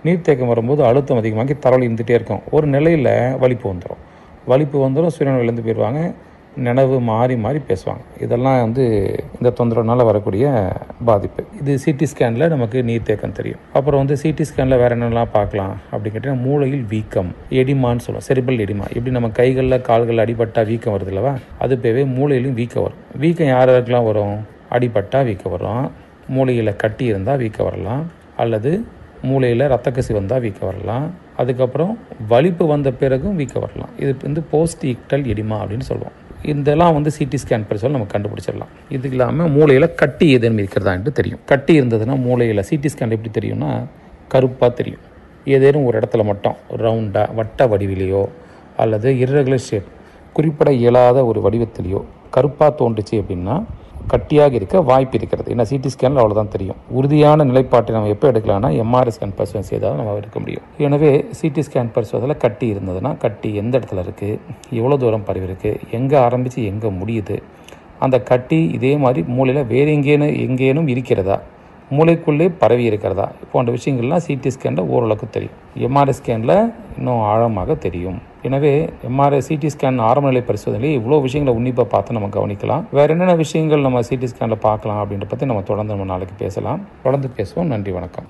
நீர்த்தேக்கம் வரும்போது அழுத்தம் அதிகமாகி தலைவலி இருந்துகிட்டே இருக்கும் ஒரு நிலையில் வலிப்பு வந்துடும் வலிப்பு வந்துடும் சுயநிலையிலேருந்து போயிடுவாங்க நினைவு மாறி மாறி பேசுவாங்க இதெல்லாம் வந்து இந்த தொந்தரவுனால வரக்கூடிய பாதிப்பு இது சிடி ஸ்கேனில் நமக்கு நீர்த்தேக்கம் தெரியும் அப்புறம் வந்து சிடி ஸ்கேனில் வேறு என்னெல்லாம் பார்க்கலாம் அப்படின்னு கேட்டிங்கன்னா மூளையில் வீக்கம் எடிமான்னு சொல்லுவோம் செரிபல் எடிமா எப்படி நம்ம கைகளில் கால்களில் அடிபட்டா வீக்கம் வருது இல்லவா அது பேவே மூளையிலும் வீக்கம் வரும் வீக்கம் யாருக்கெல்லாம் வரும் அடிபட்டா வீக்கம் வரும் மூளையில் கட்டி இருந்தால் வீக்கம் வரலாம் அல்லது மூளையில் ரத்த கசி வந்தால் வீக்கம் வரலாம் அதுக்கப்புறம் வலிப்பு வந்த பிறகும் வீக்கம் வரலாம் இது வந்து போஸ்ட் ஈக்டல் எடிமா அப்படின்னு சொல்லுவோம் இதெல்லாம் வந்து சிடி ஸ்கேன் பரிசோல் நம்ம கண்டுபிடிச்சிடலாம் இது இல்லாமல் மூளையில் கட்டி எதுன்னு இருக்கிறதான்ட்டு தெரியும் கட்டி இருந்ததுன்னா மூளையில் சிடி ஸ்கேன் எப்படி தெரியும்னா கருப்பாக தெரியும் ஏதேனும் ஒரு இடத்துல மட்டும் ரவுண்டாக வட்ட வடிவிலையோ அல்லது irregular ஷேப் குறிப்பிட இயலாத ஒரு வடிவத்திலேயோ கருப்பாக தோன்றுச்சு அப்படின்னா கட்டியாக இருக்க வாய்ப்பு இருக்கிறது ஏன்னா சிடி ஸ்கேனில் அவ்வளோதான் தெரியும் உறுதியான நிலைப்பாட்டை நம்ம எப்போ எடுக்கலாம்னா எம்ஆர்ஐ ஸ்கேன் பரிசோதனை செய்தால் நம்ம எடுக்க முடியும் எனவே சிடி ஸ்கேன் பரிசோதனையில் கட்டி இருந்ததுன்னா கட்டி எந்த இடத்துல இருக்குது எவ்வளோ தூரம் பரவி இருக்குது எங்கே ஆரம்பித்து எங்கே முடியுது அந்த கட்டி இதே மாதிரி மூளையில் வேறு எங்கேனும் எங்கேனும் இருக்கிறதா மூளைக்குள்ளே பரவி இருக்கிறதா போன்ற விஷயங்கள்லாம் சிடி ஸ்கேனில் ஓரளவுக்கு தெரியும் எம்ஆர்ஐ ஸ்கேனில் இன்னும் ஆழமாக தெரியும் எனவே எம்ஆர்ஐ சிடி ஸ்கேன் ஆரம்ப நிலை பரிசோதனையில் இவ்வளோ விஷயங்களை உன்னிப்பாக பார்த்து நம்ம கவனிக்கலாம் வேறு என்னென்ன விஷயங்கள் நம்ம சிடி ஸ்கேனில் பார்க்கலாம் அப்படின்ற பற்றி நம்ம தொடர்ந்து நம்ம நாளைக்கு பேசலாம் தொடர்ந்து பேசுவோம் நன்றி வணக்கம்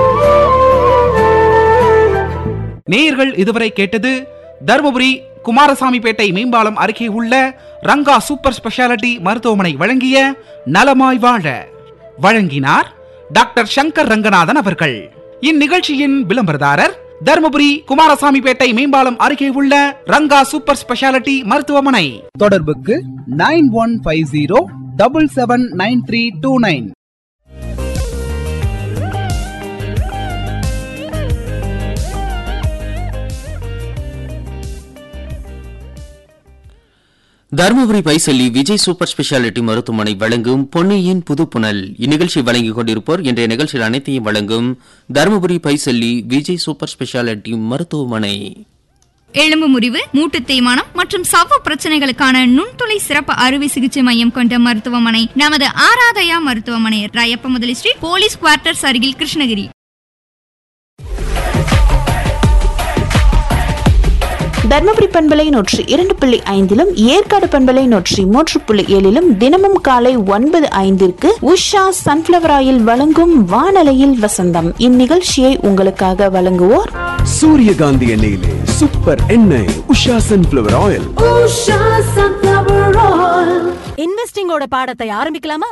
நேயர்கள் இதுவரை கேட்டது தருமபுரி குமாரசாமிப்பேட்டை மேம்பாலம் அருகே உள்ள ரங்கா சூப்பர் ஸ்பெஷாலிட்டி மருத்துவமனை வழங்கிய நலமாய் வாழ வழங்கினார் டாக்டர் சங்கர் ரங்கநாதன் அவர்கள் இந்நிகழ்ச்சியின் விளம்பரதாரர் தருமபுரி குமாரசாமிப்பேட்டை மேம்பாலம் அருகே உள்ள ரங்கா சூப்பர் ஸ்பெஷாலிட்டி மருத்துவமனை தொடர்புக்கு nine one five zero double seven nine three two nine Dharmapuri பைசல்லி விஜய் சூப்பர் ஸ்பெஷாலிட்டி மருத்துவமனை வழங்கும் பொன்னியின் புதுப்புணல் இந்நிகழ்ச்சி வழங்கிக் கொண்டிருப்போர் இன்றைய நிகழ்ச்சியில் அனைத்தையும் வழங்கும் தருமபுரி பைசல்லி விஜய் சூப்பர் ஸ்பெஷாலிட்டி மருத்துவமனை எலும்பு முறிவு மூட்டு தேய்மானம் மற்றும் சவ்வு பிரச்சனைகளுக்கான நுண்துளை சிறப்பு அறுவை சிகிச்சை மையம் கொண்ட மருத்துவமனை நமது ஆராதயா மருத்துவமனை ராயப்ப முதலி ஸ்ட்ரீட் போலீஸ் குவார்ட்டர்ஸ் அருகில் கிருஷ்ணகிரி தர்மபுரி பண்பலை நூற்றி இரண்டு புள்ளி ஐந்திலும் ஏற்காடு பண்பலை நூற்றி மூன்று புள்ளி ஏழிலும் தினமும் காலை ஒன்பது ஐந்திற்கு உஷா சன்ஃபிளவர் ஆயில் வழங்கும் வானலையில் வசந்தம் இந்நிகழ்ச்சியை உங்களுக்காக வழங்குவோர் சூரியகாந்தி எண்ணெயிலே சூப்பர் எண்ணெய் உஷா சன்ஃபிளவர் ஆயில் இன்வெஸ்டிங்கோட பாடத்தை ஆரம்பிக்கலாமா